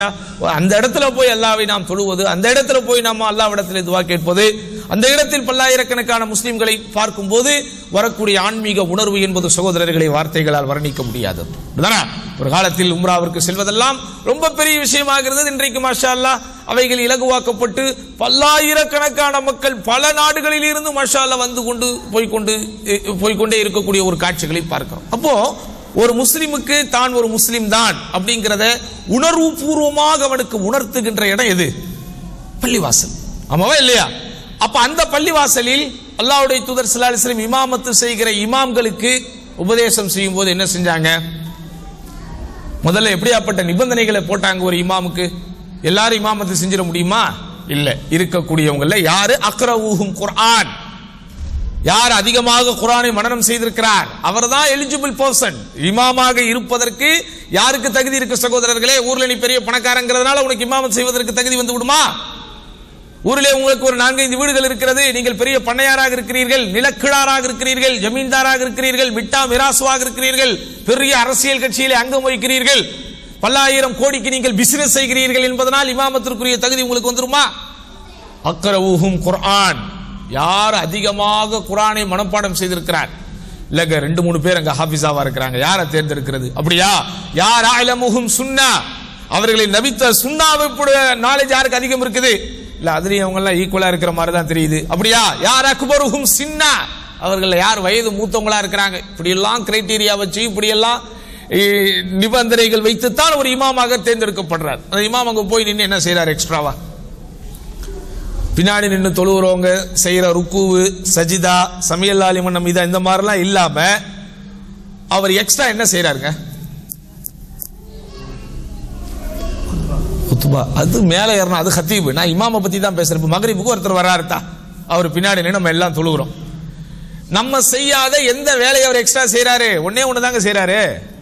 அந்த இடத்துல போய் அல்லாவை நாம் தொழுவது அந்த இடத்துல போய் நாம் அல்லாவிடத்தில் துவா கேட்பது அந்த இடத்தில் பல்லாயிரக்கணக்கான முஸ்லிம்களை பார்க்கும்போது வரக்கூடிய ஆன்மீக உணர்வு என்பது சகோதரர்களை வார்த்தைகளால் வர்ணிக்க முடியாதது அப்படிதானே? ஒரு காலத்தில் உம்ராவிற்கு செல்வதெல்லாம் ரொம்ப பெரிய விஷயமாக இருந்தது இன்றைக்கு மாஷா அல்லாஹ் அவைகள் இலகுவாக்கப்பட்டு பல்லாயிரக்கணக்கான மக்கள் பல நாடுகளில் இருந்து மாஷா அல்லாஹ் வந்து கொண்டு போய்கொண்டு போய்கொண்டே இருக்கக்கூடிய ஒரு காட்சிகளை பார்க்கிறோம் அப்போ ஒரு முஸ்லிமுக்கு தான் ஒரு முஸ்லிம் தான் அப்படிங்கிறத உணர்வு பூர்வமாக அவனுக்கு உணர்த்துகின்ற இடம் எது பள்ளிவாசல் ஆமாவா இல்லையா அப்ப அந்த பள்ளிவாசலில் அல்லாஹ்வுடைய தூதர் ஸல்லல்லாஹு அலைஹி வஸல்லம் இமாமத்து செய்கிற இமாம்களுக்கு உபதேசம் செய்யும் போது என்ன செஞ்சாங்க முதல்ல எப்படியாப்பட்ட நிபந்தனைகளை போட்டாங்க ஒரு இமாமுக்கு எல்லாரும் இமாமத்து செஞ்சிட முடியுமா இல்ல இருக்கக்கூடியவங்கள யாரு அக்ரவுஹும் குர்ஆன் யார் அதிகமாக குரானை மனனம் செய்திருக்கிறார் அவர்தான் எலிஜிபிள் பர்சன் இமாமாக இருப்பதற்கு யாருக்கு தகுதி இருக்கு சகோதரர்களே ஊர்ல நீ பெரிய பணக்காரங்கிறதுனால உனக்கு இமாமத் செய்வதற்கு தகுதி வந்து விடுமா ஊரிலே உங்களுக்கு ஒரு நான்கைந்து வீடுகள் இருக்கிறது நீங்கள் பெரிய பண்ணையாராக இருக்கிறீர்கள் நிலக்கிழாராக இருக்கிறீர்கள் ஜமீன்தாராக இருக்கிறீர்கள் மிட்டா மிராசுவாக இருக்கிறீர்கள் பெரிய அரசியல் கட்சியிலே அங்கம் வகிக்கிறீர்கள் பல்லாயிரம் கோடிக்கு நீங்கள் பிசினஸ் செய்கிறீர்கள் என்பதனால் இமாமத்திற்குரிய தகுதி உங்களுக்கு வந்துருமா அக்கரவுஹும் குர்ஆன் யார் அதிகமாக குரானை மனப்பாடம் செய்திருக்கிறார் இல்லங்க ரெண்டு மூணு பேர் அங்க ஹாஃபிஸாவா இருக்கிறாங்க யாரை தேர்ந்தெடுக்கிறது அப்படியா யார் ஆலமுகும் சுன்னா அவர்களை நபித்த சுண்ணாவை நாலேஜ் யாருக்கு அதிகம் இருக்குது இல்ல அதுலயும் அவங்க எல்லாம் ஈக்குவலா இருக்கிற மாதிரி தான் தெரியுது அப்படியா யார் அக்பருகும் சின்னா அவர்கள் யார் வயது மூத்தவங்களா இருக்கிறாங்க இப்படி எல்லாம் கிரைட்டீரியா வச்சு இப்படி எல்லாம் இ- நிபந்தனைகள் வைத்துத்தான் ஒரு இமாமாக தேர்ந்தெடுக்கப்படுறார் அந்த இமாம் அங்க போய் நின்று என்ன செய்யறாரு எக்ஸ்ட்ராவா பின்னாடி நின்று தொழுகிறவங்க செய்யற ருக்குவு சஜிதா சமையல் ஆலிமன் மீதா இந்த மாதிரிலாம் இல்லாம அவர் எக்ஸ்ட்ரா என்ன செய்யறாருங்க குத்துபா அது மேல ஏறணும் அது ஹத்தீபு நான் இமாமை பத்தி தான் பேசுறேன் இப்ப மகரிப்புக்கு ஒருத்தர் வராருத்தா அவர் பின்னாடி நின்று நம்ம எல்லாம் தொழுகிறோம் நம்ம செய்யாத எந்த வேலையை அவர் எக்ஸ்ட்ரா செய்யறாரு ஒன்னே ஒண்ணு தாங்க செய்யறாரு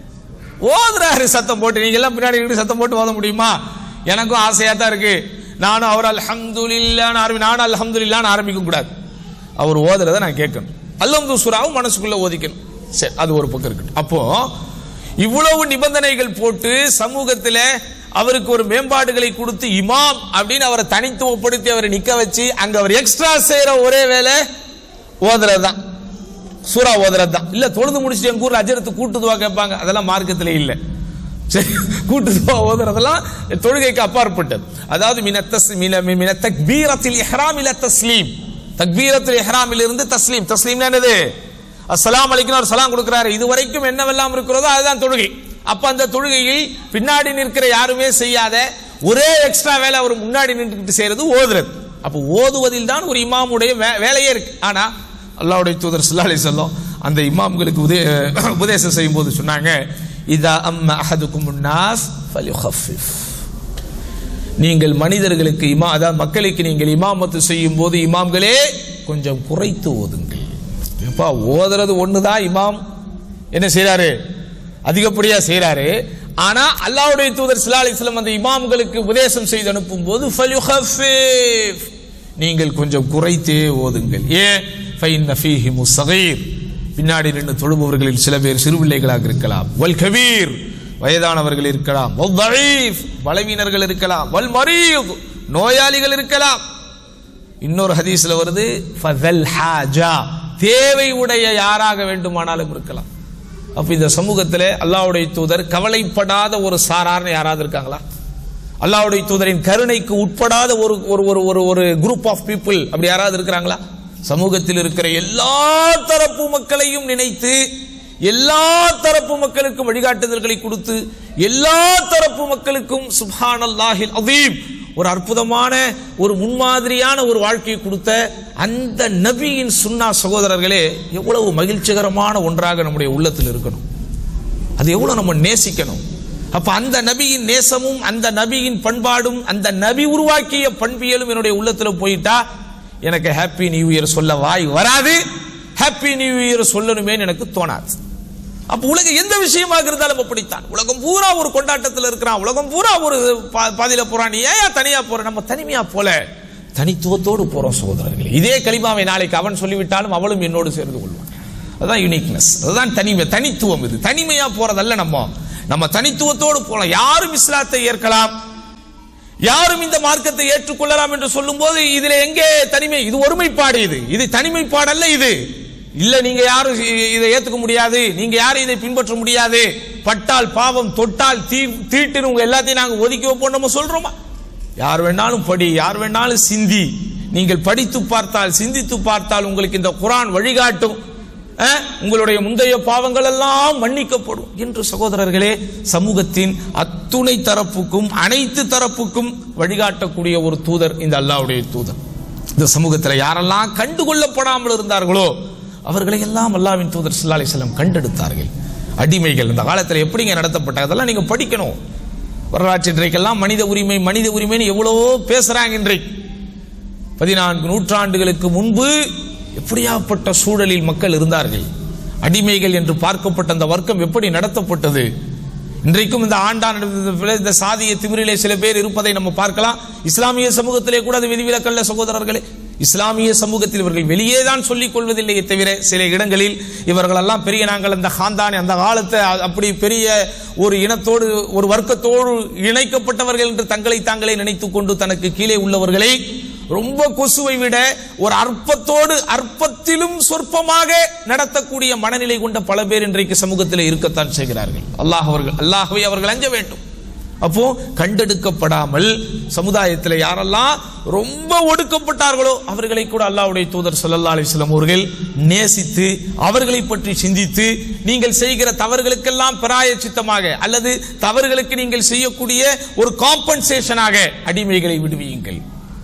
ஓதுறாரு சத்தம் போட்டு நீங்க எல்லாம் பின்னாடி நின்று சத்தம் போட்டு ஓத முடியுமா எனக்கும் ஆசையா தான் இருக்கு நானும் அவர் அல்ஹம்துலில்லான்னு ஆரம்பி நானும் அல்ஹம்துலில்லான்னு ஆரம்பிக்க கூடாது அவர் ஓதுறதை நான் கேட்கணும் அல்ஹம்து சூராவும் மனசுக்குள்ள ஓதிக்கணும் சரி அது ஒரு பக்கம் இருக்கட்டும் அப்போ இவ்வளவு நிபந்தனைகள் போட்டு சமூகத்தில் அவருக்கு ஒரு மேம்பாடுகளை கொடுத்து இமாம் அப்படின்னு அவரை தனித்துவப்படுத்தி அவரை நிக்க வச்சு அங்க அவர் எக்ஸ்ட்ரா செய்யற ஒரே வேலை ஓதுறது தான் சூறா ஓதுறது தான் இல்ல தொழுது முடிச்சுட்டு எங்க ஊர்ல அஜரத்து கூட்டுதுவா கேட்பாங்க அதெல்லாம் மார்க்கத்திலே இல்ல சரி கூட்டுதுவா ஓதுறதெல்லாம் தொழுகைக்கு அப்பாற்பட்டது அதாவது மின தஸ் மின மின தக்பீரத்தில் இஹ்ராம் இல தஸ்லீம் தக்பீரத்தில் இஹ்ராமில் இருந்து தஸ்லீம் தஸ்லீம்னா என்னது அஸ்ஸலாமு அலைக்கும் ஒரு சலாம் கொடுக்கிறாரு இது வரைக்கும் என்னவெல்லாம் இருக்கிறதோ அதுதான் தொழுகை அப்ப அந்த தொழுகையில் பின்னாடி நிற்கிற யாருமே செய்யாத ஒரே எக்ஸ்ட்ரா வேலை அவர் முன்னாடி நின்றுக்கிட்டு செய்யறது ஓதுறது அப்ப ஓதுவதில் தான் ஒரு இமாமுடைய வே- வேலையே இருக்கு ஆனா அல்லாஹ்வுடைய தூதர் ஸல்லல்லாஹு அலைஹி வஸல்லம் அந்த இமாம்களுக்கு உதே உபதேசம் செய்யும் போது சொன்னாங்க இதா அம்ம அஹதுக்கும் நாஸ் ஃபல்யுஹஃபிஃப் நீங்கள் மனிதர்களுக்கு இமா அதாவது மக்களுக்கு நீங்கள் இமாமத்து செய்யும் போது இமாம்களே கொஞ்சம் குறைத்து ஓதுங்கள் எப்பா ஓதுறது ஒண்ணுதான் இமாம் என்ன செய்றாரு அதிகப்படியா செய்றாரு ஆனா அல்லாஹ்வுடைய தூதர் ஸல்லல்லாஹு அலைஹி வஸல்லம் அந்த இமாம்களுக்கு உபதேசம் செய்து அனுப்பும் போது ஃபல்யுஹஃபிஃப் நீங்கள் கொஞ்சம் குறைத்தே ஓதுங்கள் ஏன் ஃபைன்ன ஃபீஹிமு ஸகீர் பின்னாடி நின்று தொழுபவர்களில் சில பேர் சிறுபிள்ளைகளாக இருக்கலாம் வல் கபீர் வயதானவர்கள் இருக்கலாம் வல் தஈஃப் பலவீனர்கள் இருக்கலாம் வல் மரீத் நோயாளிகள் இருக்கலாம் இன்னொரு ஹதீஸ்ல வருது ஃபதல் ஹாஜா தேவை உடைய யாராக வேண்டுமானாலும் இருக்கலாம் அப்ப இந்த சமூகத்திலே அல்லாஹ்வுடைய தூதர் கவலைப்படாத ஒரு சாரார்னு யாராவது இருக்காங்களா அல்லாஹ்வுடைய தூதரின் கருணைக்கு உட்படாத ஒரு ஒரு ஒரு ஒரு ஒரு குரூப் ஆஃப் பீப்புள் அப்படி யாராவது இருக்கிறாங்களா சமூகத்தில் இருக்கிற எல்லா தரப்பு மக்களையும் நினைத்து எல்லா தரப்பு மக்களுக்கும் வழிகாட்டுதல்களை கொடுத்து எல்லா தரப்பு மக்களுக்கும் சுப்ஹானல்லாஹில் அதீம் ஒரு அற்புதமான ஒரு முன்மாதிரியான ஒரு வாழ்க்கையை கொடுத்த அந்த நபியின் சுன்னா சகோதரர்களே எவ்வளவு மகிழ்ச்சிகரமான ஒன்றாக நம்முடைய உள்ளத்தில் இருக்கணும் அது எவ்வளவு நம்ம நேசிக்கணும் அப்ப அந்த நபியின் நேசமும் அந்த நபியின் பண்பாடும் அந்த நபி உருவாக்கிய பண்பியலும் என்னுடைய உள்ளத்துல போயிட்டா எனக்கு ஹாப்பி நியூ இயர் சொல்ல வாய் வராது ஹாப்பி நியூ இயர் சொல்லணுமேன்னு எனக்கு தோணாது அப்ப உலகம் எந்த விஷயமாக இருந்தாலும் அப்படித்தான் உலகம் பூரா ஒரு கொண்டாட்டத்தில் இருக்கிறான் உலகம் பூரா ஒரு பா- பாதையில போறான் நீ ஏன் தனியா போற நம்ம தனிமையா போல தனித்துவத்தோடு போறோம் சகோதரர்களே இதே கலிமாவை நாளைக்கு அவன் சொல்லிவிட்டாலும் அவளும் என்னோடு சேர்ந்து கொள்வான் அதுதான் யூனிக்னஸ் அதுதான் தனிமை தனித்துவம் இது தனிமையா போறதல்ல நம்ம நம்ம தனித்துவத்தோடு போலாம் யாரும் இஸ்லாத்தை ஏற்கலாம் யாரும் இந்த மார்க்கத்தை ஏற்றுக்கொள்ளலாம் என்று சொல்லும்போது இதுல எங்கே தனிமை இது ஒருமைப்பாடு இது இது தனிமைப்பாடு அல்ல இது இல்ல நீங்க யாரும் இ- இதை ஏத்துக்க முடியாது நீங்க யாரும் இதை பின்பற்ற முடியாது பட்டால் பாவம் தொட்டால் தீ தீட்டுன்னு உங்க எல்லாத்தையும் நாங்க ஒதுக்கி வைப்போம் நம்ம சொல்றோமா யார் வேணாலும் படி யார் வேணாலும் சிந்தி நீங்கள் படித்து பார்த்தால் சிந்தித்து பார்த்தால் உங்களுக்கு இந்த குரான் வழிகாட்டும் அஹ், உங்களுடைய முந்தைய பாவங்கள் எல்லாம் மன்னிக்கப்படும் என்று சகோதரர்களே சமூகத்தின் அத்துணை தரப்புக்கும் அனைத்து தரப்புக்கும் வழிகாட்டக்கூடிய ஒரு தூதர் இந்த அல்லாஹ்வுடைய தூதர் இந்த சமூகத்தில் யாரெல்லாம் கண்டுகொள்ளப்படாமல் இருந்தார்களோ அவர்களை எல்லாம் அல்லாவின் தூதர் ஸல்லல்லாஹு அலைஹி வஸல்லம் கண்டெடுத்தார்கள் அடிமைகள் இந்த காலத்தில் எப்படிங்க நடத்தப்பட்டாங்க அதெல்லாம் நீங்க படிக்கணும் வரலாற்று இன்றைக்கெல்லாம் மனித உரிமை மனித உரிமைன்னு எவ்வளவோ பேசுறாங்க இன்றைக்கு பதினான்கு நூற்றாண்டுகளுக்கு முன்பு எப்படியாப்பட்ட சூழலில் மக்கள் இருந்தார்கள் அடிமைகள் என்று பார்க்கப்பட்ட அந்த வர்க்கம் எப்படி நடத்தப்பட்டது இன்றைக்கும் இந்த ஆண்டான் இந்த சாதிய திமிரிலே சில பேர் இருப்பதை நம்ம பார்க்கலாம் இஸ்லாமிய சமூகத்திலே கூட அது விதிவிலக்கல்ல சகோதரர்களே இஸ்லாமிய சமூகத்தில் இவர்கள் வெளியே தான் சொல்லிக் கொள்வதில்லையே தவிர சில இடங்களில் இவர்கள் எல்லாம் பெரிய நாங்கள் அந்த காந்தானே அந்த காலத்தை அ- அப்படி பெரிய ஒரு இனத்தோடு ஒரு வர்க்கத்தோடு இணைக்கப்பட்டவர்கள் என்று தங்களை தாங்களே நினைத்துக் கொண்டு தனக்கு கீழே உள்ளவர்களை ரொம்ப கொசுவை விட ஒரு அற்பத்தோடு அற்பத்திலும் சொற்பமாக நடத்தக்கூடிய மனநிலை கொண்ட பல பேர் இன்றைக்கு சமூகத்தில் இருக்கத்தான் செய்கிறார்கள் அல்லாஹ் அவர்கள் அல்லாஹ்வை அவர்கள் அஞ்ச வேண்டும் அப்போ கண்டெடுக்கப்படாமல் சமுதாயத்தில் யாரெல்லாம் ரொம்ப ஒடுக்கப்பட்டார்களோ அவர்களை கூட அல்லாஹ்வுடைய தூதர் ஸல்லல்லாஹு அலைஹி வஸல்லம் அவர்கள் நேசித்து அவர்களை பற்றி சிந்தித்து நீங்கள் செய்கிற தவறுகளுக்கெல்லாம் பிராயச்சித்தமாக அல்லது தவறுகளுக்கு நீங்கள் செய்யக்கூடிய ஒரு காம்பன்சேஷனாக அடிமைகளை விடுவியுங்கள்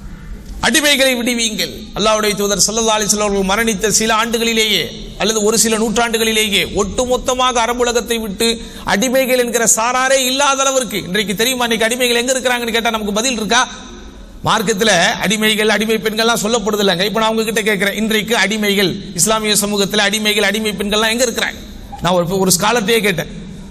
அடிமைகளை விடுவீங்கள் அல்லாஹ்வுடைய தூதர் ஸல்லல்லாஹு அலைஹி வஸல்லம் அவர்கள் மரணித்த சில ஆண்டுகளிலேயே அல்லது ஒரு சில நூற்றாண்டுகளிலேயே ஒட்டுமொத்தமாக அரபுலகத்தை விட்டு அடிமைகள் என்கிற சாராரே இல்லாத அளவிற்கு இன்றைக்கு தெரியுமா இன்னைக்கு அடிமைகள் எங்க இருக்கிறாங்கன்னு கேட்டா நமக்கு பதில் இருக்கா மார்க்கத்தில் அடிமைகள் அடிமை பெண்கள்லாம் சொல்லப்படுது இல்லைங்க இப்போ நான் உங்ககிட்ட கேட்கிறேன் இன்றைக்கு அடிமைகள் இஸ்லாமிய சமூகத்தில் அடிமைகள் அடிமை பெண்கள்லாம் எங்க இருக்கிறாங்க நான் ஒரு ஒரு ஸ்காலர்ட்டே கேட்டேன்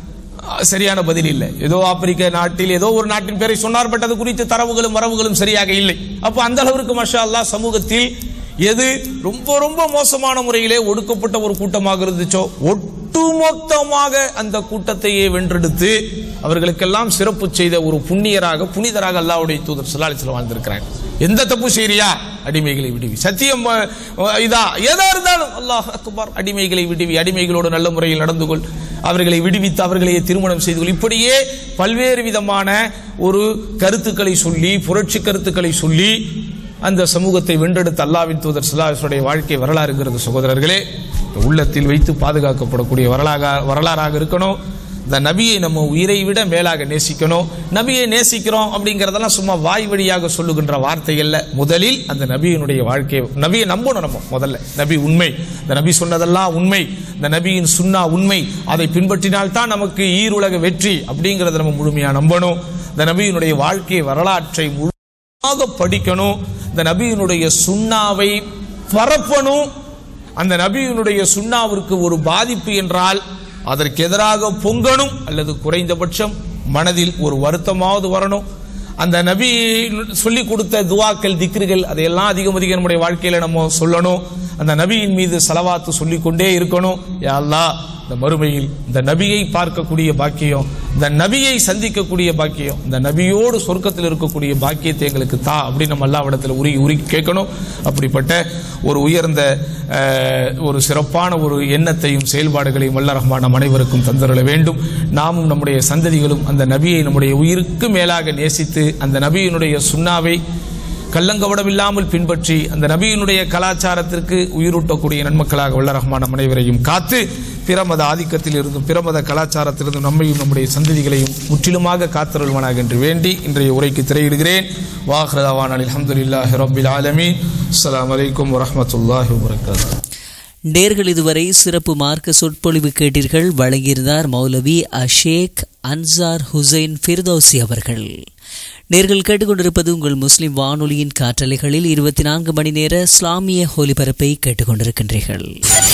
அஹ் சரியான பதில் இல்லை ஏதோ ஆப்பிரிக்க நாட்டில் ஏதோ ஒரு நாட்டின் பேரை சொன்னார் பட் அது குறித்து தரவுகளும் வரவுகளும் சரியாக இல்லை அப்போ அந்த அளவிற்கு மஷா அல்லாஹ் சமூகத்தில் எது ரொம்ப ரொம்ப மோசமான முறையிலே ஒடுக்கப்பட்ட ஒரு கூட்டமாக இருந்துச்சோ ஒட்டுமொத்தமாக அந்த கூட்டத்தையே வென்றெடுத்து அவர்களுக்கெல்லாம் சிறப்பு செய்த ஒரு புண்ணியராக புனிதராக அல்லாஹ்வுடைய தூதர் ஸல்லல்லாஹு அலைஹி வஸல்லம் வாழ்ந்திருக்கிறாங்க எந்த தப்பு செய்றியா அடிமைகளை விடுவி சத்தியம் அஹ், இதா எதா இருந்தாலும் அல்லாஹ் அக்பர் அடிமைகளை விடுவி அடிமைகளோடு நல்ல முறையில் நடந்து கொள் அவர்களை விடுவித்து அவர்களையே திருமணம் செய்து கொள் இப்படியே பல்வேறு விதமான ஒரு கருத்துக்களை சொல்லி புரட்சி கருத்துக்களை சொல்லி அந்த சமூகத்தை வென்றெடுத்த அல்லாவின் தூதர் சிலாசுடைய வாழ்க்கை வரலாறுங்கிறது சகோதரர்களே உள்ளத்தில் வைத்து பாதுகாக்கப்படக்கூடிய வரலாக வரலாறாக இருக்கணும் இந்த நபியை நம்ம உயிரை விட மேலாக நேசிக்கணும் நபியை நேசிக்கிறோம் அப்படிங்கறதெல்லாம் சும்மா வாய் வழியாக சொல்லுகின்ற வார்த்தைகள்ல முதலில் அந்த நபியினுடைய வாழ்க்கையை நபியை நம்பணும் நம்ம முதல்ல நபி உண்மை இந்த நபி சொன்னதெல்லாம் உண்மை இந்த நபியின் சுன்னா உண்மை அதை பின்பற்றினால் தான் நமக்கு ஈருலக வெற்றி அப்படிங்கறத நம்ம முழுமையா நம்பணும் இந்த நபியினுடைய வாழ்க்கை வரலாற்றை முழுமையாக படிக்கணும் இந்த நபியினுடைய சுண்ணாவை பரப்பணும் அந்த நபியினுடைய சுண்ணாவிற்கு ஒரு பாதிப்பு என்றால் அதற்கு எதிராக பொங்கணும் அல்லது குறைந்தபட்சம் மனதில் ஒரு வருத்தமாவது வரணும் அந்த நபி சொல்லி கொடுத்த துவாக்கள் திக்ருகள் அதையெல்லாம் அதிகம் அதிகம் நம்முடைய வாழ்க்கையில நம்ம சொல்லணும் அந்த நபியின் மீது செலவாத்து சொல்லிக்கொண்டே இருக்கணும் யா அல்லாஹ் இந்த மறுமையில் இந்த நபியை பார்க்கக்கூடிய பாக்கியம் இந்த நபியை சந்திக்கக்கூடிய பாக்கியம் இந்த நபியோடு சொர்க்கத்தில் இருக்கக்கூடிய பாக்கியத்தை எங்களுக்கு தா அப்படின்னு நம்ம அல்லாவிடத்தில் உருகி உருகி கேட்கணும் அப்படிப்பட்ட ஒரு உயர்ந்த அஹ், ஒரு சிறப்பான ஒரு எண்ணத்தையும் செயல்பாடுகளையும் வல்ல ரஹ்மான் நம் அனைவருக்கும் தந்தருள வேண்டும் நாமும் நம்முடைய சந்ததிகளும் அந்த நபியை நம்முடைய உயிருக்கு மேலாக நேசித்து அந்த நபியினுடைய சுண்ணாவை கள்ளங்கவடமில்லாமல் பின்பற்றி அந்த நபியினுடைய கலாச்சாரத்திற்கு உயிரூட்டக்கூடிய நன்மக்களாக வல்ல ரஹ்மான் நம் அனைவரையும் காத்து பிரமத ஆதிக்கத்தில் இருந்தும் பிரமத கலாச்சாரத்திலிருந்தும் நம்மையும் நம்முடைய சந்ததிகளையும் முற்றிலுமாக காத்தருள்வனாக என்று வேண்டி இன்றைய உரைக்கு திரையிடுகிறேன் வாஹ்ரதாவான் அல்ஹம்துலில்லாஹி ரப்பில் ஆலமீன் அஸ்ஸலாமு அலைக்கும் வரஹ்மத்துல்லாஹி வபரகாத்துஹு நேர்கள் இதுவரை சிறப்பு மார்க்க சொற்பொழிவு கேட்டீர்கள் வழங்கியிருந்தார் மௌலவி அஷேக் அன்சார் ஹுசைன் ஃபிர்தௌசி அவர்கள் நேர்கள் கேட்டுக்கொண்டிருப்பது உங்கள் முஸ்லிம் வானொலியின் காற்றலைகளில் இருபத்தி நான்கு மணி நேர இஸ்லாமிய ஒலிபரப்பை கேட்டுக்கொண்டிருக்கின்றீர்கள்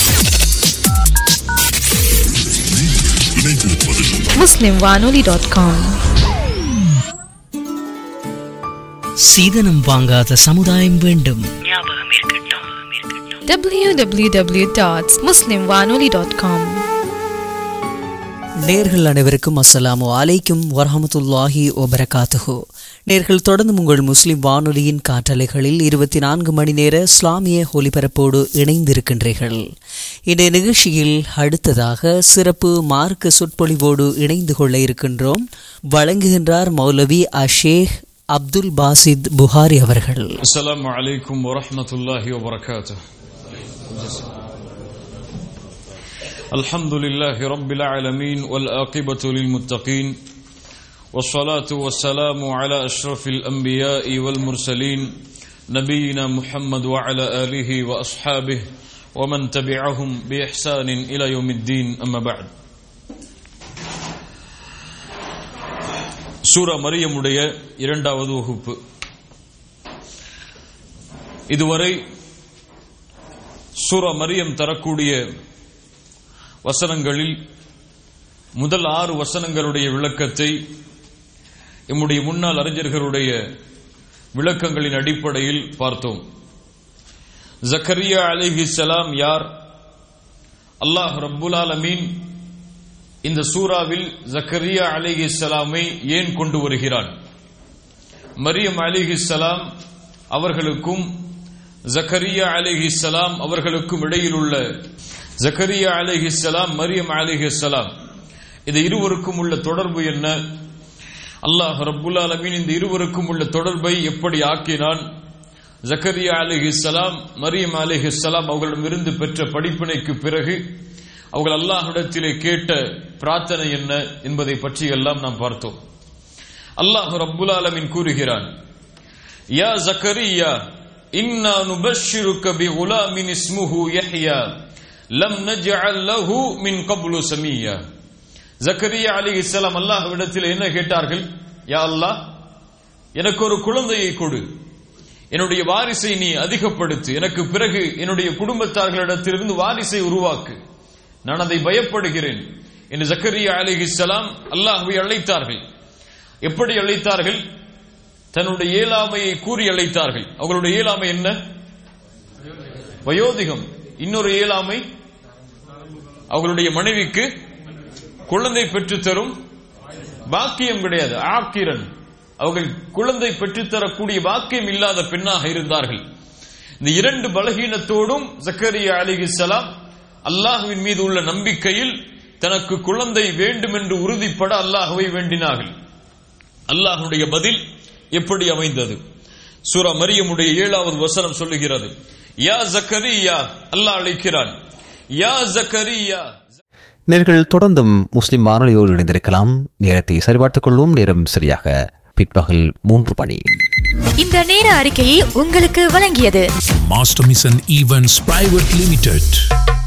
muslimwanoli.com சீதனம் வாங்காத சமுதாயம் வேண்டும் www.muslimwanoli.com நேர்கள் அனைவருக்கும் அஸ்ஸலாமு அலைக்கும் வரஹமத்துல்லாஹி வபரகாத்துஹு நேர்கள் தொடர்ந்து உங்கள் முஸ்லிம் வானொலியின் காற்றலைகளில் இருபத்தி நான்கு மணி நேர இஸ்லாமிய ஒலிபரப்போடு இணைந்திருக்கின்றீர்கள் இந்த நிகழ்ச்சியில் அடுத்ததாக சிறப்பு மார்க்க சொற்பொழிவோடு இணைந்து கொள்ள இருக்கின்றோம் வழங்குகின்றார் மௌலவி அஷேக் அப்துல் பாசித் புகாரி அவர்கள் السلام عليكم ورحمة الله وبركاته الحمد لله رب العالمين والآقبة للمتقين والصلاة والسلام على أشرف الأنبياء والمرسلين نبينا محمد وعلى آله وأصحابه ومن تبعهم بإحسان إلى يوم الدين أما بعد சூரா மரியமுடைய இரண்டாவது வகுப்பு இதுவரை சூரா மரியம் தரக்கூடிய வசனங்களில் முதல் ஆறு வசனங்களுடைய விளக்கத்தை எம்முடைய முன்னாள் அறிஞர்களுடைய விளக்கங்களின் அடிப்படையில் பார்த்தோம் ஜக்கரியா அலிஹி சலாம் யார் அல்லாஹ் ரப்புல் ஆலமீன் இந்த சூறாவில் ஜக்கரியா அலிஹி சலாமை ஏன் கொண்டு வருகிறான் மரியம் அலிஹி சலாம் அவர்களுக்கும் ஜக்கரியா அலிஹி சலாம் அவர்களுக்கும் இடையில் உள்ள ஜக்கரியா அலிஹி சலாம் மரியம் அலிஹி சலாம் இது இருவருக்கும் உள்ள தொடர்பு என்ன அல்லாஹ் ரப்புல் ஆலமீன் இந்த இருவருக்கும் உள்ள தொடர்பை எப்படி ஆக்கினான் ஜக்கரியா அலிஹி சலாம் மரியம் அலிஹி சலாம் அவர்களிடமிருந்து பெற்ற படிப்பினைக்கு பிறகு அவர்கள் அல்லாஹ்விடத்திலே கேட்ட பிரார்த்தனை என்ன என்பதை பற்றி எல்லாம் நாம் பார்த்தோம் அல்லாஹ் ரப்புல் ஆலமீன் கூறுகிறான் யா ஜக்கரியா இன்னா நுபஷ்ஷிருக்க பி குலாமின் இஸ்முஹு யஹ்யா லம் நஜ்அல் லஹு மின் கப்லு சமியா ஜக்கரியா அலைஹிஸ்ஸலாம் அல்லாஹ்விடத்தில் என்ன கேட்டார்கள் யா அல்லாஹ் எனக்கு ஒரு குழந்தையை கொடு என்னுடைய வாரிசை நீ அதிகப்படுத்து எனக்கு பிறகு என்னுடைய குடும்பத்தார்களிடத்திலிருந்து வாரிசை உருவாக்கு நான் அதை பயப்படுகிறேன் என்று ஜக்கரியா அலிஹிஸ்ஸலாம் அல்லாஹ்வை அழைத்தார்கள் எப்படி அழைத்தார்கள் தன்னுடைய இயலாமையை கூறி அழைத்தார்கள் அவர்களுடைய இயலாமை என்ன வயோதிகம் இன்னொரு இயலாமை அவர்களுடைய மனைவிக்கு குழந்தை பெற்றுத்தரும் பாக்கியம் கிடையாது ஆக்கிரன் அவர்கள் குழந்தை பெற்றுத்தரக்கூடிய பாக்கியம் இல்லாத பெண்ணாக இருந்தார்கள் இந்த இரண்டு பலகீனத்தோடும் ஜக்கரியா அலிஹிஸ்ஸலாம் அல்லாஹுவின் மீது உள்ள நம்பிக்கையில் தனக்கு குழந்தை வேண்டும் என்று உறுதிப்பட அல்லாஹுவை வேண்டினார்கள் அல்லாஹுடைய பதில் எப்படி அமைந்தது சூரா மரியமுடைய ஏழாவது வசனம் சொல்லுகிறது யா ஜக்கரியா அல்லாஹ் அழைக்கிறான் யா ஜக்கரியா நேர்கள் தொடர்ந்தும் முஸ்லிம் வானொலியோடு இணைந்திருக்கலாம் நேரத்தை சரிபார்த்துக் கொள்வோம் நேரம் சரியாக பிற்பகல் மூன்று மணி இந்த நேர அறிக்கையை உங்களுக்கு வழங்கியது Master Mission Events Private Limited.